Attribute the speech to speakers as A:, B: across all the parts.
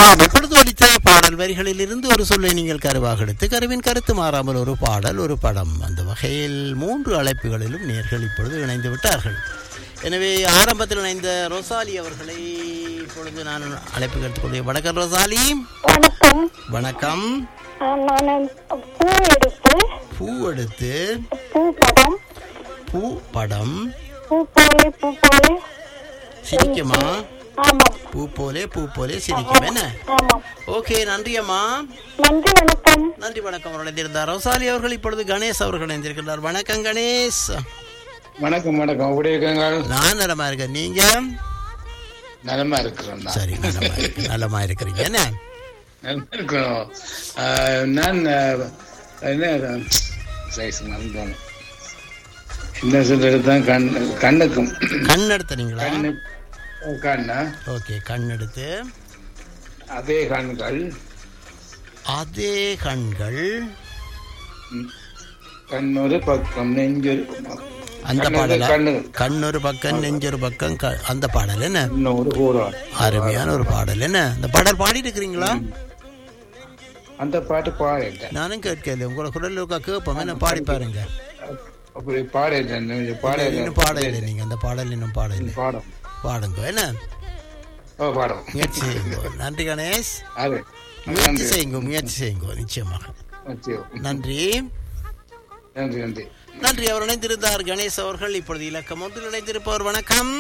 A: ஆம் இப்பொழுது ஒலித்த பாடல் வரிகளில் இருந்து ஒரு சொல்லை நீங்கள் கருவாக எடுத்து கருவின் கருத்து மாறாமல் ஒரு பாடல் ஒரு படம் அந்த வகையில் மூன்று அழைப்புகளிலும் நேர்கள் இப்பொழுது இணைந்து விட்டார்கள் எனவே ஆரம்பத்தில் இணைந்த ரொசாலி அவர்களை இப்பொழுது நான் அழைப்பு எடுத்துக்கொள்வேன் வணக்கம் ரொசாலி
B: வணக்கம்
A: வணக்கம்
B: நான் பூ எடுத்து
A: பூ எடுத்து
B: பூ படம்
A: பூ படம்
B: பூ போலே பூ போலே
A: சிரிக்குமா
B: ஆமாம்
A: பூ போலே பூ போலே சிரிக்கும் என்ன
B: ஆமாம்
A: ஓகே நன்றி அம்மா
B: நன்றி வணக்கம்
A: நன்றி வணக்கம் இணைந்திருந்தார் ரோசாலி அவர்கள் இப்பொழுது கணேஷ் அவர்கள் இணைந்திருக்கின்றார் வணக்கம் கணேஷ்
C: வணக்கம் வணக்கம் எப்படி இருக்கீங்க
A: நான் நலமா இருக்கேன் நீங்க
C: நலமா இருக்கிறோம் நான்.
A: சரி நலமா இருக்கு நலமா இருக்கிறீங்க என்ன
C: நலமா இருக்கிறோம் ஆஹ், நான் ஆஹ், என்ன சைஸ் மறந்தோம் என்ன சொல்றது தான் கண் கண்ணுக்கும்
A: கண் எடுத்துறீங்களா
C: கண்ணு கண்ணா
A: ஓகே கண் எடுத்து
C: அதே கண்கள்
A: அதே கண்கள்
C: ம், கண்ணொரு பக்கம் நெஞ்சொரு பக்கம்.
A: அந்த
C: கண்ணு,
A: பாடலா
C: கண்ணு
A: கண் ஒரு பக்கம் நெஞ்சொரு பக்கம் க- அந்த பாடல் என்ன
C: இன்னொரு கூறான்
A: அருமையான ஒரு பாடல் என்ன அந்த பாடல் பாடி இருக்கிறீங்களா
C: அந்த பாட்டு பாடிட்டேன்
A: நானும் கேட்கல உங்களோட குரல் இருக்கா கேட்போம் என்ன பாடி பாருங்க
C: அப்படி பாடிட்டேன் பாட
A: இன்னும் பாட இல்லை நீங்க அந்த பாடல் இன்னும் பாட இல்லை
C: பாடம்
A: பாடுங்க என்ன
C: ஓ பாடம்
A: முயற்சி செய்யுங்க நன்றி கணேஷ்
C: அது
A: முயற்சி செய்யுங்க முயற்சி செய்யுங்க நிச்சயமாக
C: நன்றி
A: நன்றி
C: நன்றி நன்றி
A: நன்றி அவர் இணைந்திருந்தார் கணேஷ் அவர்கள் இப்பொழுது இலக்கம் ஒன்றில் இணைந்திருப்பவர் வணக்கம்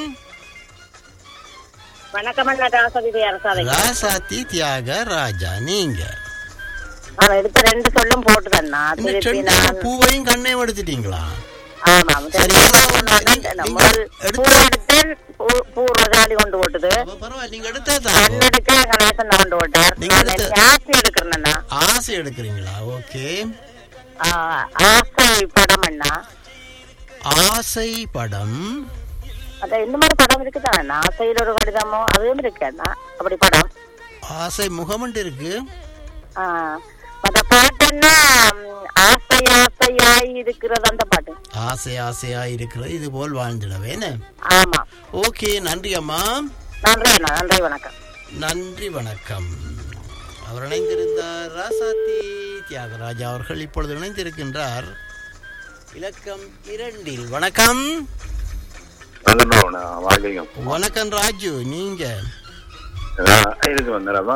B: வணக்கம் அண்ணா ராசவிதை அரசாதை
A: ராசாத்தி தியாக ராஜா நீங்க
B: நான் எடுத்த ரெண்டு சொல்லும் போட்டுதண்ணா
A: இந்த
B: திருப்பி
A: ரெண்டு
B: நான்
A: பூவையும் கண்ணையும் எடுத்துட்டீங்களா
B: ஆமாம்
A: சரி, ஏதாவது ஒண்ணு நீங்க-
B: நம்ம
A: நீங்க
B: பூ எடுத்தேன் பூ- பூ ரசாலி கொண்டு போட்டுது
A: அப்ப பரவாயில்ல நீங்க எடுத்தா
B: கண்
A: தான்
B: எடுக்க கணேசன் கொண்டு போட்டார்
A: நீங்க
B: நான்
A: எடுத்த-
B: ஜாஸ்தி எடுக்கிறேன்னா
A: ஆசை எடுக்கிறீங்களா ஓகே
B: ஆசை படம் அண்ணா
A: ஆசை படம்
B: அதான் இந்த மாதிரி படம் இருக்குதாண்ணா ஆசையில் ஒரு கடிதமோ அதுவும் இருக்கு அண்ணா அப்படி படம்
A: ஆசை முகமண்டு இருக்கு
B: ஆ, மத்த பாட்டுன்னா ம், ஆசை ஆசையாய் இருக்கிறது அந்த பாட்டு
A: ஆசை ஆசையா இருக்கிறது இது போல் வாழ்ந்துடவே என்ன
B: ஆமா
A: ஓகே நன்றி அம்மா
B: நன்றி அண்ணா நன்றி வணக்கம்
A: நன்றி வணக்கம் அவர் இணைந்திருந்தார் ராசாத்தி தியாகராஜா அவர்கள் இப்பொழுது இணைந்திருக்கின்றார் இலக்கம் இரண்டில் வணக்கம்
D: வாங்கிங்க
A: வணக்கம் ராஜு நீங்க
D: இதுக்கு வந்துடமா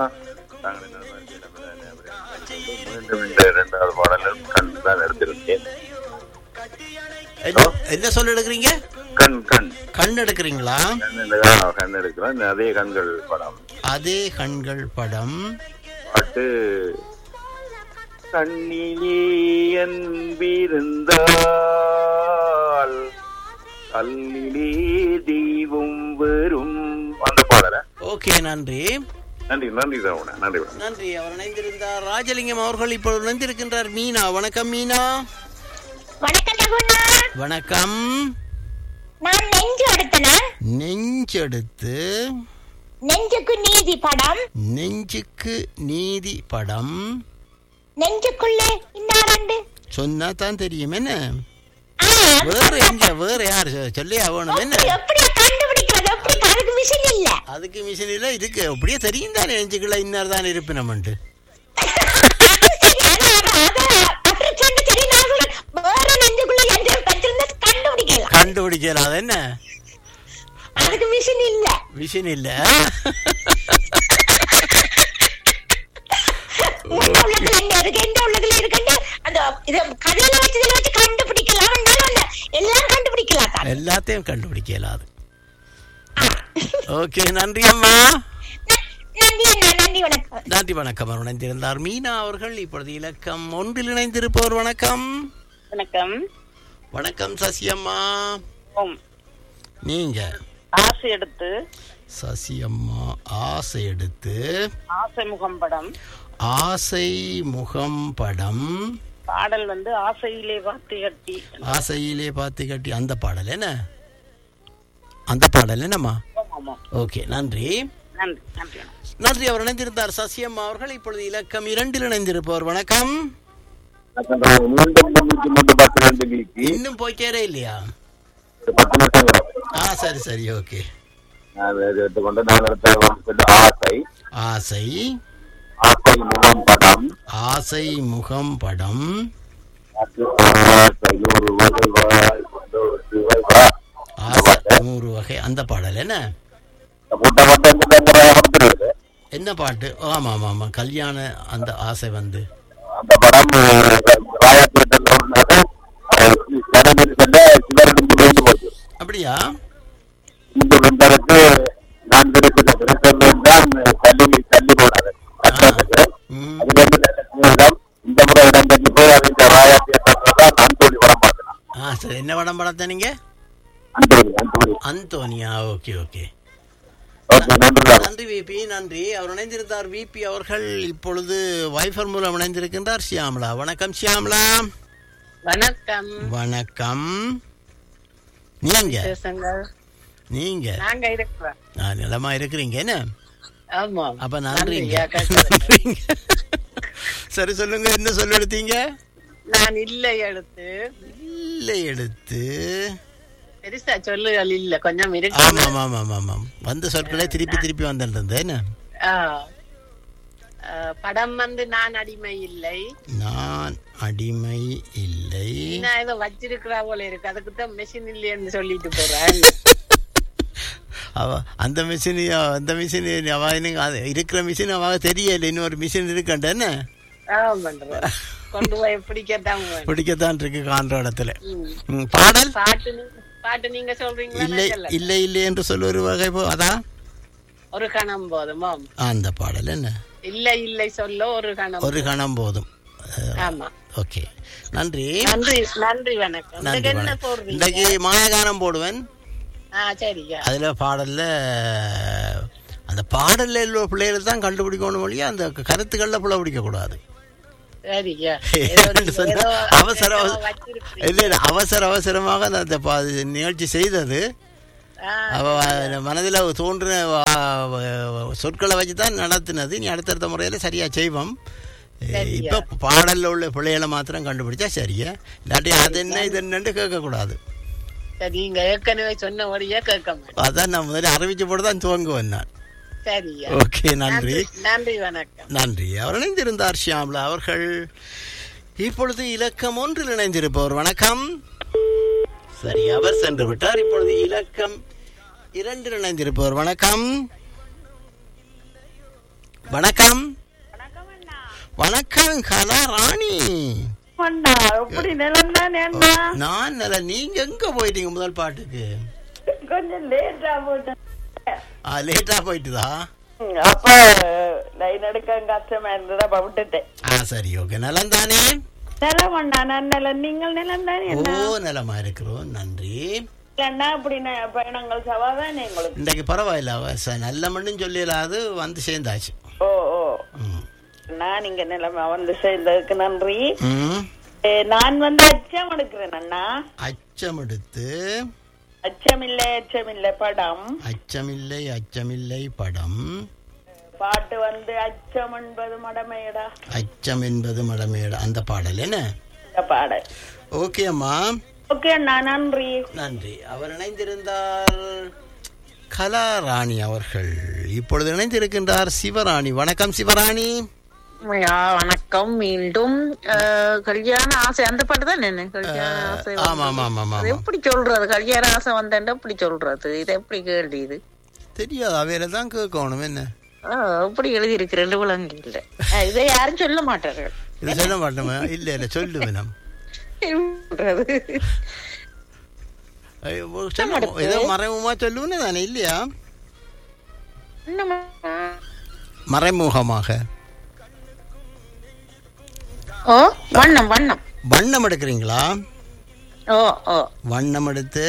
D: மீண்டும் இந்த இரண்டாவது பாடலில் கண் தான் எடுத்திருந்தேன்
A: என்ன- என்ன சொல்ல எடுக்கிறீங்க
D: கண் கண்
A: கண் எடுக்கிறீங்களா
D: கண் இந்த கண் எடுக்கிறோம் அதே கண்கள் படம்
A: அதே கண்கள் படம்
D: பாட்டு கண்ணிலே அன்பிருந்தால் கல்லிலே தெய்வம் வரும் அந்த பாடல
A: ஓகே நன்றி
D: நன்றி நன்றி சரவணா நன்றி வணக்கம்.
A: நன்றி அவர் இணைந்திருந்தார் ராஜலிங்கம் அவர்கள் இப்பொழுது இணைந்திருக்கின்றார் மீனா வணக்கம் மீனா
B: வணக்கம் ரகுண்ணா
A: வணக்கம்
B: நான் நெஞ்சு எடுத்தனா
A: நெஞ்செடுத்து
B: நெஞ்சுக்கு நீதி படம்
A: நெஞ்சுக்கு நீதி படம்
B: நெஞ்சுக்குள்ளே இன்னாரண்டு
A: சொன்னா தான் தெரியும் என்ன வேற எங்க வேற யார் சொ- சொல்லி ஆகணும் என்ன
B: எப்படியா கண்டுபிடிக்கிறது எப்படி அதுக்கு மிஷின் இல்ல
A: அதுக்கு மிஷின் இல்ல இருக்கு அப்படியே தெரியும் தானே நெஞ்சுக்குள்ள இன்னார் தான் இருப்பினம்ட்டு
B: வேற நெஞ்சுக்குள்ள எந்த வச்சிருந்தா கண்டுபிடிக்கலாம்
A: கண்டுபிடிக்கலாம் அது என்ன
B: அதுக்கு மிஷின் இல்ல
A: மிஷின் இல்ல
B: உங்க உள்ளத்துல என்ன இருக்கு எந்த உள்ளத்துல இருக்குன்னு அந்த இது கதையில வச்சு இதுல வச்சு கண்டுபிடிக்கலாம் எல்லாம் கண்டுபிடிக்கலாம் தான்
A: எல்லாத்தையும் கண்டுபிடிக்க இயலாது ஓகே நன்றி அம்மா
B: நன்றி அண்ணா நன்றி வணக்கம்
A: நன்றி வணக்கம் அவர் இணைந்திருந்தார் மீனா அவர்கள் இப்பொழுது இலக்கம் ஒன்றில் இணைந்திருப்பவர் வணக்கம்
E: வணக்கம்
A: வணக்கம் சசியம்மா
E: ஓம்
A: நீங்க
E: ஆசை எடுத்து
A: சசியம்மா ஆசை எடுத்து
E: ஆசை முகம் படம்
A: ஆசை முகம் படம்
E: பாடல் வந்து ஆசையிலே வார்த்தை கட்டி
A: ஆசையிலே பார்த்து கட்டி அந்த பாடல் என்ன அந்த பாடல் என்னம்மா
E: ஆமாம் ஆமாம்
A: ஓகே நன்றி
E: நன்றி நன்றி வணக்கம்.
A: நன்றி அவர் இணைந்திருந்தார் சசியம்மா அவர்கள் இப்பொழுது இலக்கம் இரண்டில் இணைந்திருப்பவர் வணக்கம்
D: மீண்டும் முன்னூத்தி மூன்று பத்து ரெண்டு கிளிக்கு
A: இன்னும் போய்க்கேரே இல்லையா
D: ஒரு பத்து நிமிஷம் வரும்.
A: ஆ சரி சரி ஓகே
D: நான் இதை எடுத்துக்கொண்டு நான் எடுத்த வந்து ஆசை
A: ஆசை
D: ஆசை முகம் படம்
A: ஆசை முகம் படம்
D: நூறு வருவாய் கொண்டு ஒரு சிவா.
A: ஆசை நூறு வகை அந்த பாடல் என்ன
D: முட்டை மட்டும் இந்த தங்கராய கொடுத்துருது
A: என்ன பாட்டு ஆமாம் ஆமாம் ஆமாம் கல்யாண அந்த ஆசை வந்து
D: அந்த படம் ராயப்பேட்டில் ஓடினது ஜனவரிசல்ல சிவரடிஞ்சு போயிட்டு போச்சு
A: அப்படியா
D: இந்த வெண்டருக்கு நான் கிடைக்கிற விருத்தம் தான் தள்ளி தள்ளி போனது கட்டத்துக்கு
A: ம்
D: அது வந்து நல்ல இடம் இந்த முறை இடம் தள்ளி போய் அது இந்த ராயப்பேட்டில் தான் அந்தோணி படம் பார்க்கலாம்
A: ஆ சரி என்ன படம் படத்தை நீங்கள்
D: அந்தோணி அந்தோணி
A: அந்தோனியா ஓகே ஓகே
D: ஓகே நன்றி
A: நன்றி விபி நன்றி அவர் இணைந்திருந்தார் விபி அவர்கள் இப்பொழுது வைஃபர் மூலம் இணைந்திருக்கின்றார் ஷியாமலா வணக்கம் ஷியாமலா
E: வணக்கம்
A: வணக்கம் நீங்க
E: பேசுங்கள்
A: நீங்க
E: நாங்க இருக்கிறோம்
A: ஆ, நிலமா இருக்கிறீங்க என்ன
E: ஆமா
A: அப்ப நன்றிங்க
E: நன்றியா, கஷ்டம்.
A: நன்றிங்க. சரி சொல்லுங்க என்ன சொல்ல எடுத்தீங்க
E: நான் இல்லை எடுத்து
A: இல்லை எடுத்து
E: பெருசா சொல்லுகள் இல்ல கொஞ்சம் இருக்கு
A: ஆமாம் ஆமாம் ஆமாம் ஆமாம் வந்த சொற்களே திருப்பி திருப்பி வந்துட்டு இருந்தேன் என்ன
E: ஆ. ஆ, படம் வந்து நான் அடிமை இல்லை
A: நான் அடிமை இல்லை
E: நான் ஏதோ வச்சிருக்கிறா போல இருக்கு அதுக்கு தான் மெஷின் இல்லைன்னு சொல்லிட்டு போறேன்
A: அவ அந்த மிஷின் அந்த மிஷின் அவ எனக்கு அது இருக்கிற மிஷின் அவ தெரியல இன்னொரு மிஷின் இருக்கண்ட என்ன
E: ஆமாம் பண்றேன் கொண்டு போய் பிடிக்கத்தான் வேணும்.
A: பிடிக்கத்தான் இருக்கு காண்ற இடத்துல
E: ம்.
A: ம், பாடல்
E: பாட்டு நீ- பாட்டு நீங்க சொல்றீங்களா
A: இல்லை
E: நான் சொல்லட்டா?
A: இல்லை இல்லை என்று சொல்ல ஒரு வகை போ- அதான்
E: ஒரு கணம் போதுமாம்
A: அந்த பாடல் என்ன
E: இல்லை இல்லை சொல்ல ஒரு கணம்
A: ஒரு கணம் போதும்
E: ஆமா
A: ஓகே நன்றி
E: நன்றி நன்றி வணக்கம்
A: நன்றி
E: இதுக்கு என்ன
A: வணக்கம்.
E: போடுறீங்க
A: இன்றைக்கு மாயகானம் போடுவேன்
E: ஆ சரியா
A: அதுல பாடல்ல அந்த பாடல்ல உள்ள பிள்ளைகள் தான் கண்டுபிடிக்கணும் ஒழிய அந்த கருத்துக்கள்ல புள்ள பிடிக்க கூடாது
E: சரியா ஏதோ
A: என்று
E: நீங்க
A: சொன்னா,
E: ஏதோ
A: அவசர
E: ஏதோ
A: அவசர-
E: வச்சிருக்கிறீங்க.
A: இல்ல இல்ல அவசர அவசரமாக அந்த- அந்த பா- அது நிகழ்ச்சி செய்தது
E: ஆ,
A: அவ மனதில் தோன்றின வ- சொற்களை வச்சு தான் நடத்தினது நீ அடுத்தடுத்த முறையில் சரியா செய்வோம்
E: சரியா.
A: இப்போ பாடல்ல உள்ள பிள்ளைகளை மாத்திரம் கண்டுபிடிச்சா சரியா இல்லாட்டி அது என்ன இது என்னன்னு கேட்கக்கூடாது
E: சரி நீங்க ஏற்கனவே சொன்னபடியே கேட்க மாட்டேன்
A: அதான் நான் முதல்ல அறிவிச்சு போட்டு தான் துவங்குவேன் நான்
E: சரியா
A: ஓகே நன்றி
E: நன்றி வணக்கம்
A: நன்றி அவர் இணைந்திருந்தார் ஷியாம்லா அவர்கள் இப்பொழுது இலக்கம் ஒன்றில் இணைந்திருப்பவர் வணக்கம் சரி அவர் சென்று விட்டார் இப்பொழுது இலக்கம் இரண்டில் இணைந்திருப்பவர் வணக்கம் வணக்கம் வணக்கம் கலா ராணி
F: அண்ணா எப்படி நிலம் தானே அண்ணா
A: நான் நல்ல நீங்க எங்க போயிட்டீங்க முதல் பாட்டுக்கு
F: கொஞ்சம் லேட்டா போட்டேன்
A: லேட்டா போயிட்டுதா
F: அப்ப லைன் எடுக்க கஷ்டமா இருந்ததா அப்ப விட்டுட்டேன்
A: ஆ சரி ஓகே நலம் தானே
F: நிலம் அண்ணா நான் நிலம் நீங்கள் நிலம் தானே
A: ஓ
F: அண்ணா
A: நலமா இருக்கிறோம் நன்றி
F: அண்ணா அப்படி ந- பயணங்கள் சவாதானே உங்களுக்கு
A: இன்றைக்கு பரவாயில்ல அவ ச- நல்ல மண்ணும் சொல்லிடாது வந்து சேர்ந்தாச்சு
F: ஓ ஓ
A: ம்.
F: அண்ணா நீங்க நிலைமை வந்து சேர்ந்ததுக்கு நன்றி
A: ம்.
F: ஏ, நான் வந்து அச்சம் எடுக்கிறேன் அண்ணா
A: அச்சம் எடுத்து
F: அச்சமில்லை அச்சமில்லை படம்
A: அச்சமில்லை அச்சமில்லை படம்
F: பாட்டு வந்து அச்சம் என்பது மடமையடா
A: அச்சம் என்பது மடமேடு அந்த பாடல் என்ன
F: இந்த பாடல்
A: ஓகே அம்மா
F: ஓகே அண்ணா நன்றி
A: நன்றி அவர் இணைந்திருந்தார் கலா ராணி அவர்கள் இப்பொழுது இணைந்திருக்கின்றார் சிவராணி வணக்கம் சிவராணி
G: ஐயா, வணக்கம் மீண்டும் அஹ், கல்யாண ஆசை அந்த பாட்டு தான் என்ன கல்யாண ஆசை
A: ஆமா ஆமா ஆமா ஆமா
G: அது எப்படி சொல்றது கல்யாண ஆசை வந்தேன் எப்படி சொல்றது இது எப்படி கேள்வி இது
A: தெரியாது அவையில தான் கேட்கணும் என்ன
G: ஆஹ், எப்படி எழுதி இருக்கு ரெண்டு விலங்கு இல்ல அஹ், இதை யாரும் சொல்ல மாட்டார்கள்
A: இது சொல்ல மாட்டோமா இல்ல இல்ல சொல்லுவேன் நாம்
G: சொல்றது
A: ஐயோ, சொல்லுவோம். ஏதோ மறைமுகமா சொல்லுவேன்னு தானே இல்லையா
G: என்னம்மா?
A: மறைமுகமாக
G: ஓ வண்ணம் வண்ணம்
A: வண்ணம் எடுக்கிறீங்களா
G: ஓ ஓ
A: வண்ணம் எடுத்து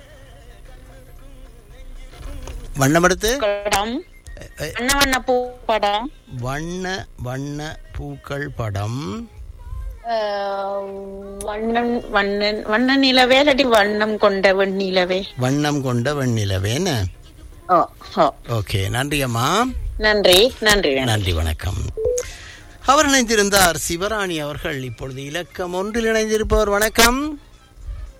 A: வண்ணம் எடுத்து
G: படம்
A: எ- எ-
G: வண்ண வண்ண பூ படம்
A: வண்ண வண்ண பூக்கள் படம்
G: அஹ், வண்ணன் வண்ணன் வண்ண நிலவே இல்லாட்டி வண்ணம் கொண்ட வெண்ணிலவே
A: வண்ணம் கொண்ட வெண்ணிலவேன்னு
G: ஓ ஓ
A: ஓகே நன்றி அம்மா
G: நன்றி நன்றி
A: நன்றி வணக்கம் அவர் இணைந்திருந்தார் சிவராணி அவர்கள் இப்பொழுது இலக்கம் ஒன்றில் இணைந்திருப்பவர் வணக்கம்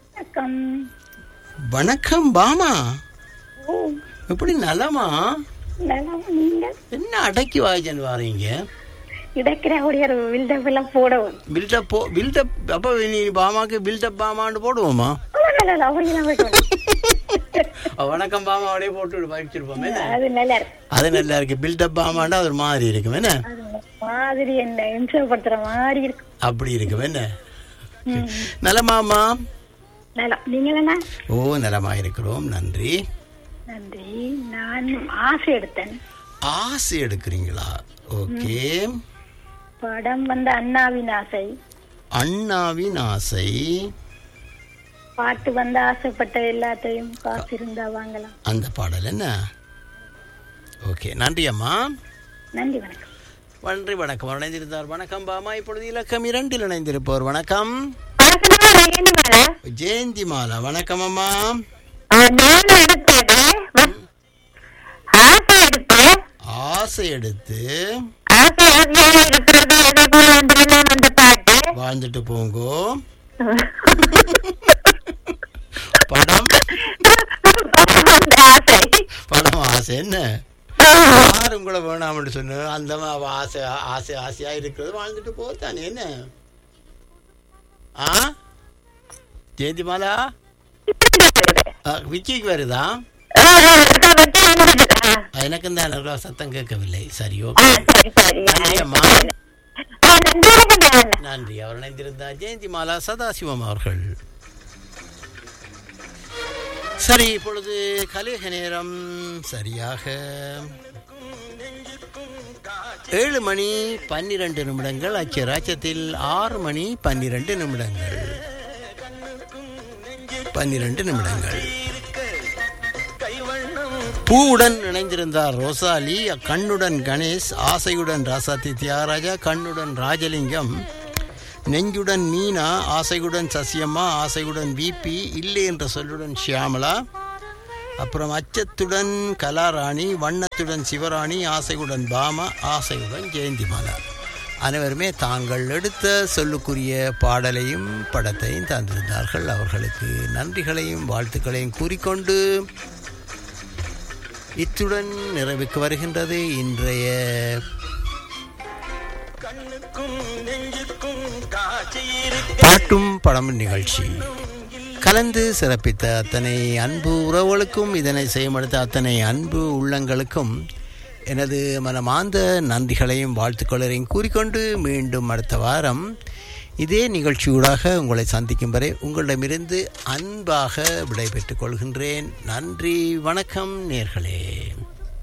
A: வணக்கம் பாமா எப்படி நலமா
B: நலம் நீங்க
A: என்ன அடக்கி வாய்ச்சல் வாரீங்க
B: இடக்கிற ஒரு வில்டப் எல்லாம் போடவும்
A: பில்டப் போ பில்டப் அப்போ நீ பாமாக்கு பில்டப் பாமான்னு போடுவோமா
B: அப்படியெல்லாம் போட்டு
A: வணக்கம் பாமா அப்படியே போட்டு வச்சிருப்போமே
B: அது நல்லா இருக்கு
A: அது நல்லா இருக்கு பில்டப் பாமாண்டா அது ஒரு மாதிரி இருக்கும் என்ன
B: அது மாதிரி என்ன இம்சப்படுத்துற மாதிரி இருக்கு
A: அப்படி இருக்கும் என்ன நலமாமா
B: நலம் நீங்க என்ன
A: ஓ நலமா இருக்கிறோம் நன்றி
B: நன்றி நான் ஆசை எடுத்தேன்
A: ஆசை எடுக்கிறீங்களா ஓகே
B: படம் வந்து அண்ணாவின் ஆசை
A: அண்ணாவின் ஆசை
B: பாட்டு வந்து ஆசைப்பட்ட எல்லாத்தையும் காசு இருந்தா வாங்கலாம்
A: அந்த பாடல் என்ன ஓகே நன்றி அம்மா
B: நன்றி வணக்கம்
A: நன்றி வணக்கம் இணைந்திருந்தார் வணக்கம் பாமா இப்பொழுது இலக்கம் இரண்டில் இணைந்திருப்பவர் வணக்கம் ஜெயந்தி மாலா வணக்கம் அம்மா
B: நான் எடுத்தது ஆசை எடுத்தேன்
A: ஆசை எடுத்து
B: ஆசை ஆசையாக இருக்கிறது எதை போல வந்துடலாம் அந்த பாட்டு
A: வாழ்ந்துட்டு போங்கோ படம்
B: அந்த ஆசை
A: படம் ஆசை என்ன யார் உங்களை வேணாம்னு சொன்ன அந்த மா- அவ ஆசை ஆசை ஆசையா இருக்கிறது வாழ்ந்துட்டு போத்தானே என்ன ஆ ஜெயந்தி மாலா ஆ, விக்கிக்கு வருதா எனக்கு தான் நல்லா சத்தம் கேட்கவில்லை சரி ஓகே நன்றி அம்மா நன்றி அவர் இணைந்திருந்தார் ஜெயந்தி மாலா சதாசிவம் அவர்கள் சரி இப்பொழுது கலிக நேரம் சரியாக ஏழு மணி பன்னிரண்டு நிமிடங்கள் அச்சராட்சத்தில் ஆறு மணி பன்னிரண்டு நிமிடங்கள் பன்னிரண்டு நிமிடங்கள் பூவுடன் இணைந்திருந்தார் ரோசாலி கண்ணுடன் கணேஷ் ஆசையுடன் ராசாத்தி தியாகராஜா கண்ணுடன் ராஜலிங்கம் நெஞ்சுடன் மீனா ஆசையுடன் சசியம்மா ஆசையுடன் விபி இல்லை என்ற சொல்லுடன் ஷியாமலா அப்புறம் அச்சத்துடன் கலாராணி வண்ணத்துடன் சிவராணி ஆசையுடன் பாமா ஆசையுடன் ஜெயந்திமாலா அனைவருமே தாங்கள் எடுத்த சொல்லுக்குரிய பாடலையும் படத்தையும் தந்திருந்தார்கள் அவர்களுக்கு நன்றிகளையும் வாழ்த்துக்களையும் கூறிக்கொண்டு இத்துடன் நிறைவுக்கு வருகின்றது இன்றைய பாட்டும் படமும் நிகழ்ச்சி கலந்து சிறப்பித்த அத்தனை அன்பு உறவுகளுக்கும் இதனை செய்யமடுத்த அத்தனை அன்பு உள்ளங்களுக்கும் எனது மனமார்ந்த நன்றிகளையும் வாழ்த்துக்களையும் கூறிக்கொண்டு மீண்டும் அடுத்த வாரம் இதே நிகழ்ச்சியூடாக உங்களை சந்திக்கும் வரை உங்களிடமிருந்து அன்பாக விடைபெற்றுக் கொள்கின்றேன் நன்றி வணக்கம் நேர்களே